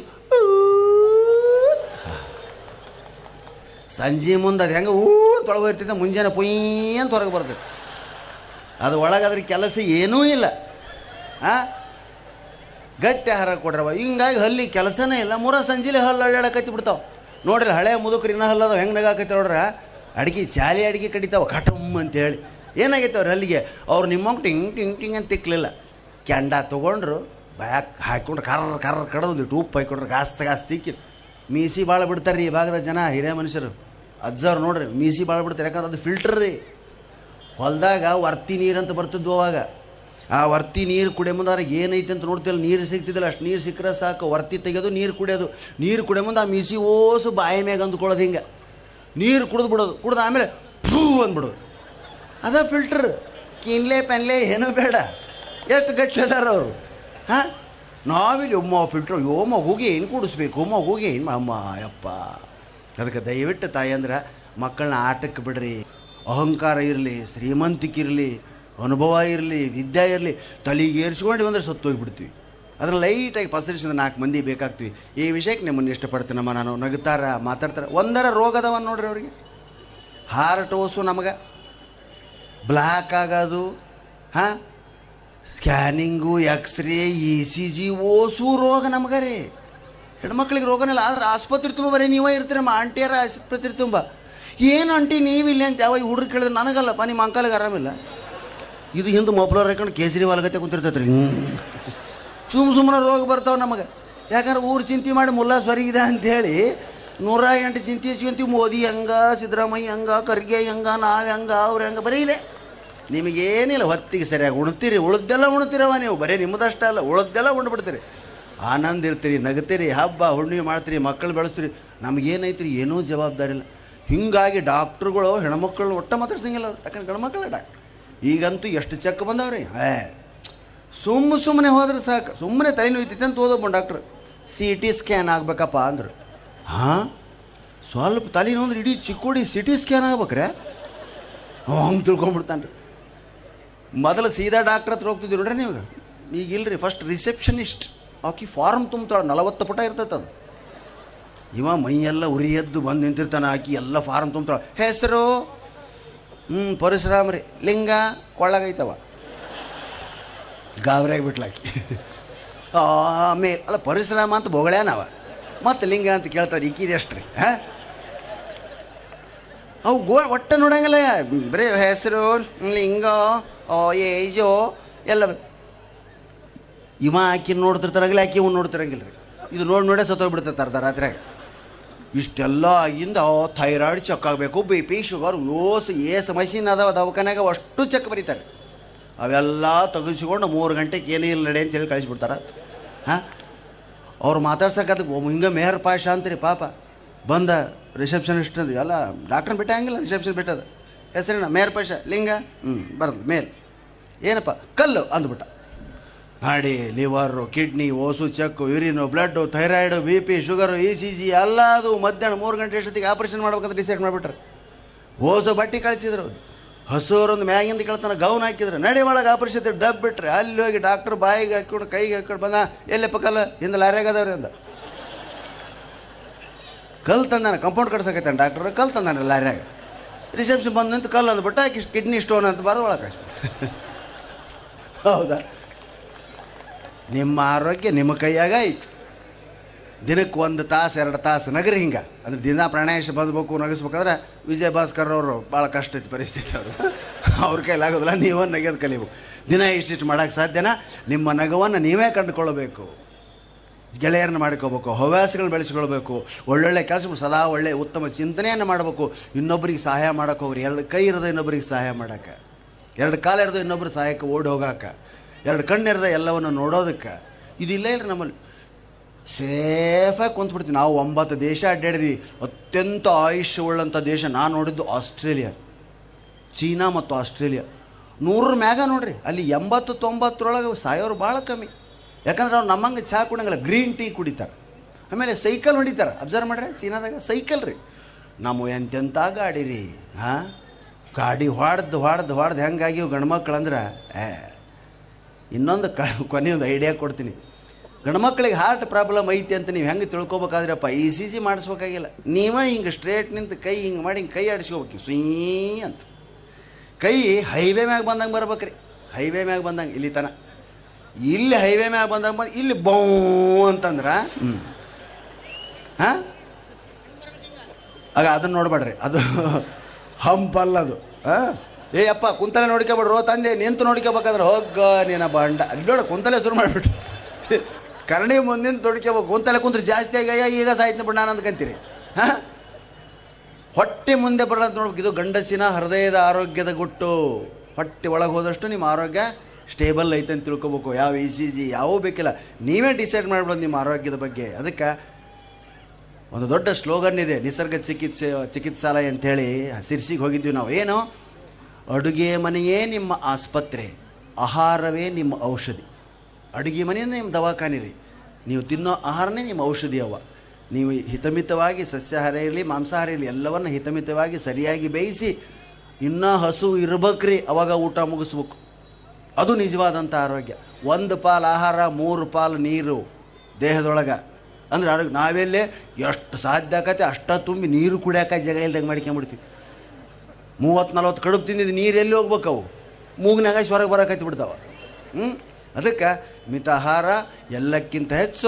ಸಂಜೆ ಮುಂದೆ ಅದು ಹೆಂಗೆ ಊ ತೊಳಗೋಗ್ತಿದ್ದ ಮುಂಜಾನೆ ಪುಯ್ ಅಂತ ಹೊರಗೆ ಬರ್ತೈತೆ ಅದು ಒಳಗಾದ್ರೆ ಕೆಲಸ ಏನೂ ಇಲ್ಲ ಹಾಂ ಗಟ್ಟಿ ಆಹಾರ ಕೊಡ್ರವ ಹಿಂಗಾಗಿ ಹಲ್ಲಿ ಕೆಲಸನೇ ಇಲ್ಲ ಮೂರ ಸಂಜೆಲೆ ಹಲ್ಲು ಅಳ್ಳಾಡಕತ್ತಿ ಬಿಡ್ತಾವೆ ನೋಡ್ರಿ ಹಳೆ ಮುದುಕರು ಇನ್ನೂ ಹಲ್ಲದ ಹೆಂಗೆ ನಗಾಕತ್ತಿ ನೋಡ್ರ ಅಡ್ಗೆ ಚಾಲಿ ಅಡಿಗೆ ಕಡಿತಾವ ಕಟಮ್ ಅಂತೇಳಿ ಏನಾಗೈತೆ ಅವ್ರ ಹಲ್ಲಿಗೆ ಅವ್ರು ನಿಮ್ಮಂಗೆ ಟಿಂಗ್ ಟಿಂಗ್ ಟಿಂಗ್ ಅಂತ ತಿಕ್ಲಿಲ್ಲ ಕೆಂಡ ತೊಗೊಂಡ್ರು ಬ್ಯಾಕ್ ಹಾಕ್ಕೊಂಡು ಕರ್ರ ಕರ್ರ ಕಡ್ದು ಒಂದಿಟ್ಟು ಉಪ್ಪು ಹಾಕ್ಕೊಂಡ್ರು ಗಾಸ್ ಗಾಸ್ ತಿಕ್ಕಿ ಮೀಸಿ ಭಾಳ ಬಿಡ್ತಾರೆ ರೀ ಈ ಭಾಗದ ಜನ ಹಿರಿಯ ಮನುಷ್ಯರು ಅಜ್ಜವ್ರು ನೋಡ್ರಿ ಮೀಸಿ ಭಾಳ ಬಿಡ್ತಾರೆ ಯಾಕಂದ್ರೆ ಅದು ಫಿಲ್ಟರ್ ರೀ ಹೊಲದಾಗ ವರ್ತಿ ನೀರು ಅಂತ ಬರ್ತಿದ್ವು ಅವಾಗ ಆ ವರ್ತಿ ನೀರು ಕುಡಿಯೋ ಮುಂದೆ ಏನೈತೆ ಅಂತ ನೋಡ್ತಿಲ್ಲ ನೀರು ಸಿಗ್ತಿದ್ದಿಲ್ಲ ಅಷ್ಟು ನೀರು ಸಿಕ್ಕರೆ ಸಾಕು ವರ್ತಿ ತೆಗೆಯೋದು ನೀರು ಕುಡಿಯೋದು ನೀರು ಕುಡಿಯೋ ಮುಂದೆ ಆ ಮಿಸಿ ಓಸು ಬಾಯಿ ಮ್ಯಾಗ ಅಂದ್ಕೊಳ್ಳೋದು ಹಿಂಗೆ ನೀರು ಕುಡಿದು ಬಿಡೋದು ಕುಡ್ದು ಆಮೇಲೆ ಫೂ ಅಂದ್ಬಿಡೋದು ಅದ ಫಿಲ್ಟರ್ ಕಿನ್ಲೆ ಪೆನ್ಲೆ ಏನೂ ಬೇಡ ಎಷ್ಟು ಗಟ್ಟಿ ಅದಾರ ಅವರು ಹಾಂ ನಾವಿಲ್ಲಿ ಒಮ್ಮ ಫಿಲ್ಟ್ರ್ ಅಯ್ಯೋ ಮಗುಗೆ ಏನು ಕೂಡಿಸ್ಬೇಕು ಮಗುಗೆ ಏನು ಅಮ್ಮ ಯಪ್ಪ ಅದಕ್ಕೆ ದಯವಿಟ್ಟು ತಾಯಿ ಅಂದ್ರೆ ಮಕ್ಕಳನ್ನ ಆಟಕ್ಕೆ ಬಿಡ್ರಿ ಅಹಂಕಾರ ಇರಲಿ ಶ್ರೀಮಂತಿಕೆ ಇರಲಿ ಅನುಭವ ಇರಲಿ ವಿದ್ಯೆ ಇರಲಿ ತಲೆಗೆ ಏರ್ಸ್ಕೊಂಡು ಬಂದರೆ ಸತ್ತೋಗ್ಬಿಡ್ತೀವಿ ಅದನ್ನು ಲೈಟಾಗಿ ಪಸರಿಸಿದ ನಾಲ್ಕು ಮಂದಿ ಬೇಕಾಗ್ತೀವಿ ಈ ವಿಷಯಕ್ಕೆ ನಿಮ್ಮನ್ನು ಇಷ್ಟಪಡ್ತೀನಮ್ಮ ನಾನು ನಗುತ್ತಾರ ಮಾತಾಡ್ತಾರೆ ಒಂದರ ರೋಗದವ ನೋಡ್ರಿ ಅವ್ರಿಗೆ ಹಾರ್ಟ್ ಓಸು ನಮಗೆ ಬ್ಲ್ಯಾಕ್ ಆಗೋದು ಹಾಂ scanning x ray E C G ಓಸು ರೋಗ ನಮಗೆ ರೀ ಹೆಣ್ಮಕ್ಳಿಗೆ ರೋಗನಿಲ್ಲ ಆದ್ರೆ ಆಸ್ಪತ್ರೆ ತುಂಬ ಬರೀ ನೀವೇ ಇರ್ತೀರಮ್ಮ ಆಂಟಿಯರ ಆಸ್ಪತ್ರೆ ತುಂಬ ಏನು ಆಂಟಿ ನೀವಿಲ್ಲ ಅಂತ ಯಾವ ಹುಡುಗ್ರು ಕೇಳಿದ್ರೆ ನನಗಲ್ಲಪ್ಪ ನಿಮ್ಮ ಅಂಕಲ್ಗೆ ಆರಾಮಿಲ್ಲ ಇದು ಹಿಂದೆ ಮೊಪ್ಲರ್ ಹಾಕೊಂಡು ಕೇಸರಿವಾಲ್ ಗತೆ ಕುಂತಿರ್ತೈತೆ ರೀ ಸುಮ್ಮ ಸುಮ್ಮನೆ ರೋಗ ಬರ್ತಾವೆ ನಮಗೆ ಯಾಕಂದ್ರೆ ಊರು ಚಿಂತೆ ಮಾಡಿ ಮುಲ್ಲಾ ಸ್ವರ್ಗಿದೆ ಅಂಥೇಳಿ ನೂರ ಎಂಟು ಚಿಂತೆ ಹಚ್ಕೊಂತೀವಿ ಮೋದಿ ಹಂಗ ಸಿದ್ದರಾಮಯ್ಯ ಹಂಗ ಖರ್ಗೆ ಹಂಗ ನಾವು ಹಂಗ ಅವ್ರು ಹಂಗ ಬರೀ ಇದೆ ನಿಮಗೇನಿಲ್ಲ ಹೊತ್ತಿಗೆ ಸರಿಯಾಗಿ ಉಣ್ತೀರಿ ಉಳ್ದೆಲ್ಲ ಉಣ್ತೀರವ ನೀವು ಬರೀ ನಿಮ್ಮದಷ್ಟೇ ಅಲ್ಲ ಉಳ್ದೆಲ್ಲ ಉಂಡ್ಬಿಡ್ತೀರಿ ಆನಂದ ಇರ್ತೀರಿ ನಗ್ತೀರಿ ಹಬ್ಬ ಹುಣ್ಣಿಮೆ ಮಾಡ್ತೀರಿ ಮಕ್ಕಳು ಬೆಳೆಸ್ತೀರಿ ನಮಗೇನೈತ್ರಿ ಏನೂ ಜವಾಬ್ದಾರಿ ಇಲ್ಲ ಹಿಂಗಾಗಿ ಡಾಕ್ಟ್ರುಗಳು ಹೆಣ್ಮಕ್ಳು ಒಟ್ಟ ಮಾತಾಡ್ಸಂಗಿಲ್ಲ ಅವ್ರು ಯಾಕಂದ್ರೆ ಗಂಡ್ಮಕ್ಳು ಡಾಕ್ಟ್ರ್ ಈಗಂತೂ ಎಷ್ಟು ಚೆಕ್ ಬಂದವ್ರಿ ಹೇ ಸುಮ್ಮ ಸುಮ್ಮನೆ ಹೋದ್ರೆ ಸಾಕು ಸುಮ್ಮನೆ ತಲೆ ನೋಯ್ತೈತೆ ಅಂತ ಓದಪ್ಪ ಡಾಕ್ಟ್ರ್ ಸಿ ಟಿ ಸ್ಕ್ಯಾನ್ ಆಗ್ಬೇಕಪ್ಪ ಅಂದರು ಹಾಂ ಸ್ವಲ್ಪ ತಲೆ ನೋಂದ್ರೆ ಇಡೀ ಚಿಕ್ಕೋಡಿ ಸಿ ಟಿ ಸ್ಕ್ಯಾನ್ ಆಗ್ಬೇಕ್ರೆ ಹಂಗೆ ತಿಳ್ಕೊಂಬಿಡ್ತಾನೆ ರೀ ಮೊದಲು ಸೀದಾ ಡಾಕ್ಟ್ರ್ ಹತ್ರ ಹೋಗ್ತಿದ್ವಿ ನೋಡ್ರಿ ನೀವು ಈಗ ಇಲ್ರಿ ಫಸ್ಟ್ ರಿಸೆಪ್ಷನಿಸ್ಟ್ ಆಕಿ ಫಾರ್ಮ್ ತುಂಬ್ತಾಳೆ ನಲವತ್ತು ಪುಟ ಇರ್ತೈತೆ ಅದು ಇವ ಮೈಯೆಲ್ಲ ಉರಿ ಎದ್ದು ಬಂದು ನಿಂತಿರ್ತಾನೆ ಆಕಿ ಎಲ್ಲ ಫಾರ್ಮ್ ತುಂಬ್ತಾಳೆ ಹೆಸರು ಹ್ಞೂ ಪರಶುರಾಮ್ ರೀ ಲಿಂಗ ಕೊಳ್ಳಾಗೈತವ ಗಾಬರಿಯಾಗಿ ಬಿಟ್ಲಾಕಿ ಆಮೇಲೆ ಅಲ್ಲ ಪರಶುರಾಮ ಅಂತ ಬೊಗಳ್ಯಾನವ ಮತ್ತು ಲಿಂಗ ಅಂತ ಕೇಳ್ತಾರೆ ಈಕಿದೆ ಎಷ್ಟು ರೀ ಹಾಂ ಅವು ಗೋ ಒಟ್ಟ ನೋಡಂಗಿಲ್ಲ ಬರೀ ಹೆಸರು ಲಿಂಗ ಓ ಏಜೋ ಎಲ್ಲ ಇವ ಆಕಿ ನೋಡ್ತಿರ್ತಾರಂಗಿಲ್ಲ ಆಕಿ ಇವ್ ನೋಡ್ತಿರಂಗಿಲ್ಲ ರೀ ಇದು ನೋಡಿ ನೋಡೇ ಸತ್ತೋಗ್ಬಿಡ್ತೈತೆ ಅರ್ಧ ರಾತ್ರಿಯಾಗ ಇಷ್ಟೆಲ್ಲ ಆಗಿಂದ ಥೈರಾಯ್ಡ್ ಚೆಕ್ ಆಗಬೇಕು ಬಿ ಪಿ ಶುಗರ್ ಓಸ್ ಏಸ್ ಮಷೀನ್ ಅದಾವ ದವಾಖಾನ್ಯಾಗ ಅಷ್ಟು ಚೆಕ್ ಬರೀತಾರೆ ಅವೆಲ್ಲ ತೆಗೆಸ್ಕೊಂಡು ಮೂರು ಗಂಟೆಗೆ ಏನೇ ಇಲ್ಲ ನಡೆ ಅಂತೇಳಿ ಕಳಿಸ್ಬಿಡ್ತಾರೆ ಹಾಂ ಅವ್ರು ಮಾತಾಡ್ಸಕ್ಕದಕ್ಕೆ ಹಿಂಗೆ ಮೇಹರ್ ಪಾಷಾ ಅಂತ್ರಿ ಪಾಪ ಬಂದ ರಿಸೆಪ್ಷನಿಸ್ಟ್ ಅದು ಎಲ್ಲ ಡಾಕ್ಟ್ರನ್ನ ಬಿಟ್ಟ ಹಂಗಿಲ್ಲ ರಿಸೆಪ್ಷನ್ ಬಿಟ್ಟದ ಹೆಸರಿನ ಮೇಹರ್ ಪಾಷಾ ಲಿಂಗ ಹ್ಞೂ ಬರಲ್ಲ ಮೇಲ್ ಏನಪ್ಪ ಕಲ್ಲು ಅಂದ್ಬಿಟ್ಟ ನಾಡಿ ಲಿವರು ಕಿಡ್ನಿ ಓಸು check urine blood thyroid B P sugar E C G ಎಲ್ಲ ಅದು ಮಧ್ಯಾಹ್ನ ಮೂರು ಗಂಟೆ ಅಷ್ಟೊತ್ತಿಗೆ ಆಪ್ರೇಷನ್ ಮಾಡ್ಬೇಕಂತ ಡಿಸೈಡ್ ಮಾಡಿಬಿಟ್ರೆ ಓಸು ಬಟ್ಟೆ ಕಳಿಸಿದ್ರು ಹಸುರೊಂದು ಮ್ಯಾಗಿಂದ ಕೇಳ್ತಾನೆ ಗೌನ್ ಹಾಕಿದ್ರು ನಡಿ ಒಳಗೆ ಆಪರೇಷನ್ ಡಬ್ ಬಿಟ್ರೆ ಅಲ್ಲಿ ಹೋಗಿ ಡಾಕ್ಟ್ರ್ ಬಾಯಿಗೆ ಹಾಕ್ಕೊಂಡು ಕೈಗೆ ಹಾಕ್ಕೊಂಡು ಬಂದ ಎಲ್ಲಪ್ಪ ಕಲ್ಲ ಹಿಂದೆ ಲಾರ್ಯಾಗದವ್ರಿ ಅಂದ ಕಲ್ ತಂದಾನೆ ಕಂಪೌಂಡ್ ಕಟ್ಸಕತ್ತಾನೆ ಡಾಕ್ಟ್ರ್ ಕಲ್ ತಂದಾನೆ ಲಾರ್ಯಾಗ ರಿಸೆಪ್ಷನ್ ಬಂದು ನಿಂತು ಕಲ್ಲು ಅಂದ್ಬಿಟ್ಟು ಆಕಿ ಕಿಡ್ನಿ ಸ್ಟೋನ್ ಅಂತ ಬರೋದು ಒಳಗೆ ಹೌದಾ ನಿಮ್ಮ ಆರೋಗ್ಯ ನಿಮ್ಮ ಕೈಯಾಗ ಐತಿ ದಿನಕ್ಕೆ ಒಂದು ತಾಸು ಎರಡು ತಾಸು ನಗರಿ ಹಿಂಗೆ ಅಂದ್ರೆ ದಿನ ಪ್ರಾಣಾಯಾಮ ಬಂದ್ಬೇಕು ನಗಿಸ್ಬೇಕಂದ್ರೆ ವಿಜಯ ಭಾಸ್ಕರ್ ಅವರು ಭಾಳ ಕಷ್ಟ ಐತಿ ಪರಿಸ್ಥಿತಿ ಅವರು ಅವ್ರ ಕೈಲಾಗೋದಿಲ್ಲ ನೀವೇ ನಗೆದು ಕಲಿಬೇಕು ದಿನ ಇಷ್ಟಿಷ್ಟು ಮಾಡೋಕ್ಕೆ ಸಾಧ್ಯನಾ ನಿಮ್ಮ ನಗವನ್ನು ನೀವೇ ಕಂಡುಕೊಳ್ಬೇಕು ಗೆಳೆಯರನ್ನ ಮಾಡ್ಕೋಬೇಕು ಹವ್ಯಾಸಗಳನ್ನ ಬೆಳೆಸ್ಕೊಳ್ಬೇಕು ಒಳ್ಳೊಳ್ಳೆ ಕೆಲಸ ಸದಾ ಒಳ್ಳೆ ಉತ್ತಮ ಚಿಂತನೆಯನ್ನು ಮಾಡಬೇಕು ಇನ್ನೊಬ್ಬರಿಗೆ ಸಹಾಯ ಮಾಡೋಕೆ ಹೋಗ್ರಿ ಎರಡು ಕೈ ಇರೋದು ಇನ್ನೊಬ್ಬರಿಗೆ ಸಹಾಯ ಮಾಡೋಕ್ಕೆ ಎರಡು ಕಾಲು ಇರೋದು ಇನ್ನೊಬ್ಬರು ಸಹಾಯಕ್ಕೆ ಓಡಿ ಹೋಗಾಕ ಎರಡು ಕಣ್ಣಿರದ ಎಲ್ಲವನ್ನು ನೋಡೋದಕ್ಕೆ ಇದಿಲ್ಲ ಇಲ್ರಿ ನಮ್ಮಲ್ಲಿ ಸೇಫಾಗಿ ಕುಂತ್ಬಿಡ್ತೀವಿ ನಾವು ಒಂಬತ್ತು ದೇಶ ಅಡ್ಡಾಡಿದ್ವಿ ಅತ್ಯಂತ ಆಯುಷ್ಯ ಉಳ್ಳಂಥ ದೇಶ ನಾನು ನೋಡಿದ್ದು ಆಸ್ಟ್ರೇಲಿಯಾ ಚೀನಾ ಮತ್ತು ಆಸ್ಟ್ರೇಲಿಯಾ ನೂರರ ಮ್ಯಾಗ ನೋಡ್ರಿ ಅಲ್ಲಿ ಎಂಬತ್ತು ತೊಂಬತ್ತರೊಳಗೆ ಸಾಯೋರು ಭಾಳ ಕಮ್ಮಿ ಯಾಕಂದ್ರೆ ಅವ್ರು ನಮ್ಮಂಗೆ ಚಹಾ ಕುಡಂಗಿಲ್ಲ ಗ್ರೀನ್ ಟೀ ಕುಡಿತಾರೆ ಆಮೇಲೆ ಸೈಕಲ್ ಹೊಡಿತಾರೆ ಅಬ್ಸರ್ವ್ ಮಾಡ್ರಿ ಚೀನಾದಾಗ ಸೈಕಲ್ ರೀ ನಮ್ಮ ಎಂತೆಂಥ ಗಾಡಿ ರೀ ಹಾಂ ಗಾಡಿ ಹೊಡ್ದು ಹೊಡ್ದು ಹೊಡ್ದು ಹೆಂಗಾಗಿವು ಗಂಡ್ಮಕ್ಳು ಅಂದ್ರೆ ಏ ಇನ್ನೊಂದು ಕ ಕೊನೆಯೊಂದು ಐಡಿಯಾ ಕೊಡ್ತೀನಿ ಗಂಡ್ಮಕ್ಳಿಗೆ ಹಾರ್ಟ್ ಪ್ರಾಬ್ಲಮ್ ಐತಿ ಅಂತ ನೀವು ಹೆಂಗೆ ತಿಳ್ಕೊಬೇಕಾದ್ರಪ್ಪ ಇ ಸಿ ಜಿ ಮಾಡಿಸ್ಬೇಕಾಗಿಲ್ಲ ನೀವೇ ಹಿಂಗೆ ಸ್ಟ್ರೇಟ್ ನಿಂತು ಕೈ ಹಿಂಗೆ ಮಾಡಿ ಹಿಂಗೆ ಕೈ ಆಡಿಸ್ಕೋಬೇಕು ಸುಯ್ ಅಂತ ಕೈ ಹೈವೇ ಮ್ಯಾಗ ಬಂದಂಗೆ ಬರ್ಬೇಕ್ರಿ ಹೈವೇ ಮ್ಯಾಗ ಬಂದಂಗೆ ಇಲ್ಲಿ ತನ ಇಲ್ಲಿ ಹೈವೇ ಮ್ಯಾಗ ಬಂದಂಗೆ ಬಂದು ಇಲ್ಲಿ ಬೌ ಅಂತಂದ್ರೆ ಹ್ಞೂ ಹಾಂ ಆಗ ಅದನ್ನು ನೋಡ್ಬೇಡ್ರಿ ಅದು ಹಂಪಲ್ಲ ಅದು ಹಾಂ ಏ ಅಪ್ಪ ಕುಂತಲೆ ನೋಡ್ಕೊಬೇಡ್ರು ತಂದೆ ನಿಂತು ನೋಡ್ಕೋಬೇಕಾದ್ರೆ ಹೋಗ ನೀನ ಬಂಡ ಅಲ್ಲಿ ನೋಡ ಕುಂತಲೆ ಶುರು ಮಾಡಿಬಿಟ್ರು ಕರಡಿ ಮುಂದಿನ ತೊಡ್ಕೋಬೇಕು ಕುಂತಲೆ ಕುಂತ್ರೆ ಜಾಸ್ತಿ ಆಗ್ಯಾಯ ಈಗ ಸಾಯ್ತು ಬಿಡ ನಾನು ಅಂದ್ಕಂತೀರಿ ಹಾಂ ಹೊಟ್ಟೆ ಮುಂದೆ ಬರೋದು ನೋಡ್ಬೇಕು ಇದು ಗಂಡಸಿನ ಹೃದಯದ ಆರೋಗ್ಯದ ಗುಟ್ಟು ಹೊಟ್ಟೆ ಒಳಗೆ ಹೋದಷ್ಟು ನಿಮ್ಮ ಆರೋಗ್ಯ ಸ್ಟೇಬಲ್ ಐತೆ ಅಂತ ತಿಳ್ಕೊಬೇಕು ಯಾವ ಇ ಸಿ ಜಿ ಯಾವ ಬೇಕಿಲ್ಲ ನೀವೇ ಡಿಸೈಡ್ ಮಾಡ್ಬೋದು ನಿಮ್ಮ ಆರೋಗ್ಯದ ಬಗ್ಗೆ ಅದಕ್ಕೆ ಒಂದು ದೊಡ್ಡ ಸ್ಲೋಗನ್ ಇದೆ ನಿಸರ್ಗ ಚಿಕಿತ್ಸೆ ಚಿಕಿತ್ಸಾಲಯ ಅಂಥೇಳಿ ಸಿರ್ಸಿಗೆ ಹೋಗಿದ್ವಿ ನಾವು ಏನು ಅಡುಗೆ ಮನೆಯೇ ನಿಮ್ಮ ಆಸ್ಪತ್ರೆ ಆಹಾರವೇ ನಿಮ್ಮ ಔಷಧಿ ಅಡುಗೆ ಮನೆಯೇ ನಿಮ್ಮ ದವಾಖಾನೆ ರೀ ನೀವು ತಿನ್ನೋ ಆಹಾರನೇ ನಿಮ್ಮ ಔಷಧಿ ಅವ ನೀವು ಹಿತಮಿತವಾಗಿ ಸಸ್ಯಾಹಾರ ಇರಲಿ ಮಾಂಸಾಹಾರ ಇರಲಿ ಎಲ್ಲವನ್ನು ಹಿತಮಿತವಾಗಿ ಸರಿಯಾಗಿ ಬೇಯಿಸಿ ಇನ್ನೂ ಹಸು ಇರ್ಬೇಕ್ರಿ ಅವಾಗ ಊಟ ಮುಗಿಸ್ಬೇಕು ಅದು ನಿಜವಾದಂಥ ಆರೋಗ್ಯ ಒಂದು ಪಾಲು ಆಹಾರ ಮೂರು ಪಾಲು ನೀರು ದೇಹದೊಳಗೆ ಅಂದ್ರೆ ಆರೋಗ್ಯ ನಾವೆಲ್ಲೇ ಎಷ್ಟು ಸಾಧ್ಯ ಆಕತ್ತೆ ಅಷ್ಟ ತುಂಬಿ ನೀರು ಕುಡಿಯೋಕೆ ಜಾಗ ಇಲ್ದಂಗೆ ಮಾಡ್ಕೊಂಬಿಡ್ತೀವಿ ಮೂವತ್ತು ನಲ್ವತ್ತು ಕಡುಬು ತಿಂದಿದ್ದು ನೀರು ಎಲ್ಲಿ ಹೋಗ್ಬೇಕು ಅವು ಮೂಗ್ನಾಗ ಹೊರಗೆ ಬರೋಕತ್ತಿ ಬಿಡ್ತಾವ ಹ್ಞೂ ಅದಕ್ಕೆ ಮಿತಾಹಾರ ಎಲ್ಲಕ್ಕಿಂತ ಹೆಚ್ಚು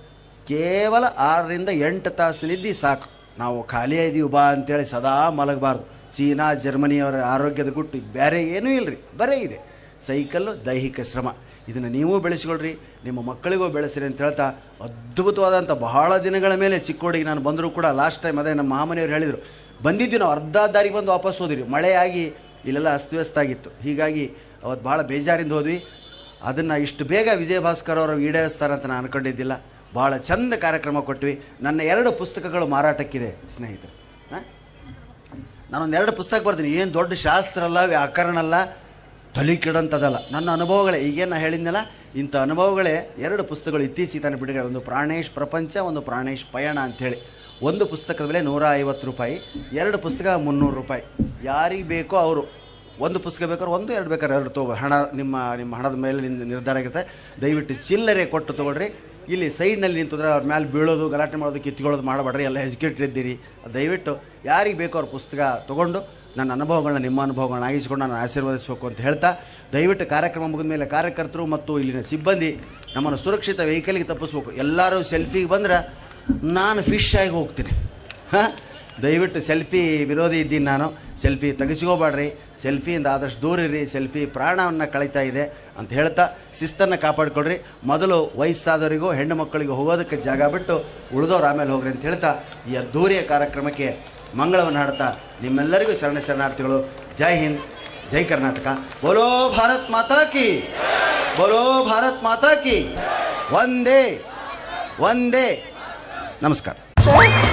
ಕೇವಲ ಆರರಿಂದ ಎಂಟು ತಾಸು ನಿದ್ದೆ ಸಾಕು ನಾವು ಖಾಲಿ ಇದೀವಿ ಬಾ ಅಂತೇಳಿ ಸದಾ ಮಲಗಬಾರ್ದು ಚೀನಾ ಜರ್ಮನಿಯವರ ಆರೋಗ್ಯದ ಗುಟ್ಟು ಬೇರೆ ಏನೂ ಇಲ್ಲರಿ ಬರೇ ಇದೆ ಸೈಕಲ್ಲು ದೈಹಿಕ ಶ್ರಮ ಇದನ್ನು ನೀವು ಬೆಳೆಸ್ಕೊಳ್ರಿ ನಿಮ್ಮ ಮಕ್ಕಳಿಗೂ ಬೆಳೆಸಿರಿ ಅಂತ ಹೇಳ್ತಾ ಅದ್ಭುತವಾದಂಥ ಬಹಳ ದಿನಗಳ ಮೇಲೆ ಚಿಕ್ಕೋಡಿಗೆ ನಾನು ಬಂದರೂ ಕೂಡ ಲಾಸ್ಟ್ ಟೈಮ್ ಅದೇ ನಮ್ಮ ಮಾಮನೆಯವರು ಹೇಳಿದರು ಬಂದಿದ್ವಿ ನಾವು ಅರ್ಧ ದಾರಿಗೆ ಬಂದು ವಾಪಸ್ ಹೋದಿರಿ ಮಳೆಯಾಗಿ ಇಲ್ಲೆಲ್ಲ ಅಸ್ತವ್ಯಸ್ತ ಆಗಿತ್ತು ಹೀಗಾಗಿ ಅವತ್ತು ಭಾಳ ಬೇಜಾರಿಂದ ಹೋದ್ವಿ ಅದನ್ನು ಇಷ್ಟು ಬೇಗ ವಿಜಯ ಭಾಸ್ಕರ್ ಅವರು ಈಡೇರಿಸ್ತಾರೆ ಅಂತ ನಾನು ಅನ್ಕೊಂಡಿದ್ದಿಲ್ಲ ಭಾಳ ಚಂದ ಕಾರ್ಯಕ್ರಮ ಕೊಟ್ವಿ ನನ್ನ ಎರಡು ಪುಸ್ತಕಗಳು ಮಾರಾಟಕ್ಕಿದೆ ಸ್ನೇಹಿತರೆ ಹಾಂ ನಾನೊಂದು ಎರಡು ಪುಸ್ತಕ ಬರ್ತೀನಿ ಏನು ದೊಡ್ಡ ಶಾಸ್ತ್ರ ಅಲ್ಲ ವ್ಯಾಕರಣ ಅಲ್ಲ ತಲೆ ಕೆಡಂಥದ್ದಲ್ಲ ನನ್ನ ಅನುಭವಗಳೇ ಈಗೇನು ನಾ ಹೇಳಿದ್ನಲ್ಲ ಇಂಥ ಅನುಭವಗಳೇ ಎರಡು ಪುಸ್ತಕಗಳು ಇತ್ತೀಚೆಗೆ ತಾನೇ ಬಿಡುಗಡೆ ಒಂದು ಪ್ರಾಣೇಶ್ ಪ್ರಪಂಚ ಒಂದು ಪ್ರಾಣೇಶ್ ಪಯಣ ಅಂಥೇಳಿ ಒಂದು ಪುಸ್ತಕದ ಬೆಲೆ ನೂರ ಐವತ್ತು ರೂಪಾಯಿ ಎರಡು ಪುಸ್ತಕ ಮುನ್ನೂರು ರೂಪಾಯಿ ಯಾರಿಗೆ ಬೇಕೋ ಅವರು ಒಂದು ಪುಸ್ತಕ ಬೇಕಾದ್ರೆ ಒಂದು ಎರಡು ಬೇಕಾದ್ರೆ ಎರಡು ತಗೋ ಹಣ ನಿಮ್ಮ ನಿಮ್ಮ ಹಣದ ಮೇಲೆ ನಿಂದ ನಿರ್ಧಾರ ಆಗಿರುತ್ತೆ ದಯವಿಟ್ಟು ಚಿಲ್ಲರೆ ಕೊಟ್ಟು ತೊಗೊಳ್ರಿ ಇಲ್ಲಿ ಸೈಡ್ನಲ್ಲಿ ನಿಂತಂದ್ರೆ ಅವ್ರ ಮೇಲೆ ಬೀಳೋದು ಗಲಾಟೆ ಮಾಡೋದು ಕಿತ್ಕೊಳ್ಳೋದು ಮಾಡಬೇಡ್ರಿ ಎಲ್ಲ ಎಜುಕೇಟೆಡ್ ಇದ್ದೀರಿ ದಯವಿಟ್ಟು ಯಾರಿಗೆ ಬೇಕೋ ಅವ್ರ ಪುಸ್ತಕ ತೊಗೊಂಡು ನನ್ನ ಅನುಭವಗಳನ್ನ ನಿಮ್ಮ ಅನುಭವಗಳನ್ನ ಆಗಿಸ್ಕೊಂಡು ನಾನು ಆಶೀರ್ವದಿಸಬೇಕು ಅಂತ ಹೇಳ್ತಾ ದಯವಿಟ್ಟು ಕಾರ್ಯಕ್ರಮ ಮುಗಿದ ಮೇಲೆ ಕಾರ್ಯಕರ್ತರು ಮತ್ತು ಇಲ್ಲಿನ ಸಿಬ್ಬಂದಿ ನಮ್ಮನ್ನು ಸುರಕ್ಷಿತ ವೆಹಿಕಲ್ಗೆ ತಪ್ಪಿಸ್ಬೇಕು ಎಲ್ಲರೂ ಸೆಲ್ಫಿಗೆ ಬಂದ್ರೆ ನಾನು ಫಿಶ್ ಆಗಿ ಹೋಗ್ತೀನಿ ಹಾಂ ದಯವಿಟ್ಟು ಸೆಲ್ಫಿ ವಿರೋಧಿ ಇದ್ದೀನಿ ನಾನು ಸೆಲ್ಫಿ ತೆಗೆಸ್ಕೋಬೇಡ್ರಿ ಸೆಲ್ಫಿಯಿಂದ ಆದಷ್ಟು ದೂರ ಇರಿ ಸೆಲ್ಫಿ ಪ್ರಾಣವನ್ನು ಕಳೀತಾ ಇದೆ ಅಂತ ಹೇಳ್ತಾ ಶಿಸ್ತನ್ನು ಕಾಪಾಡ್ಕೊಳ್ರಿ ಮೊದಲು ವಯಸ್ಸಾದವರಿಗೂ ಹೆಣ್ಣು ಮಕ್ಕಳಿಗೂ ಹೋಗೋದಕ್ಕೆ ಜಾಗ ಬಿಟ್ಟು ಉಳಿದವ್ರು ಆಮೇಲೆ ಹೋಗ್ರಿ ಅಂತ ಹೇಳ್ತಾ ಈ ಅದ್ದೂರಿಯ ಕಾರ್ಯಕ್ರಮಕ್ಕೆ ಮಂಗಳವನ್ನು ಹಾಡ್ತಾ ನಿಮ್ಮೆಲ್ಲರಿಗೂ ಶರಣ ಶರಣಾರ್ಥಿಗಳು ಜೈ ಹಿಂದ್ ಜೈ ಕರ್ನಾಟಕ ಬೋಲೋ ಭಾರತ್ ಮಾತಾ ಕಿ ಬೋಲೋ ಭಾರತ್ ಮಾತಾ ಕಿ ಒಂದೇ ಒಂದೇ ನಮಸ್ಕಾರ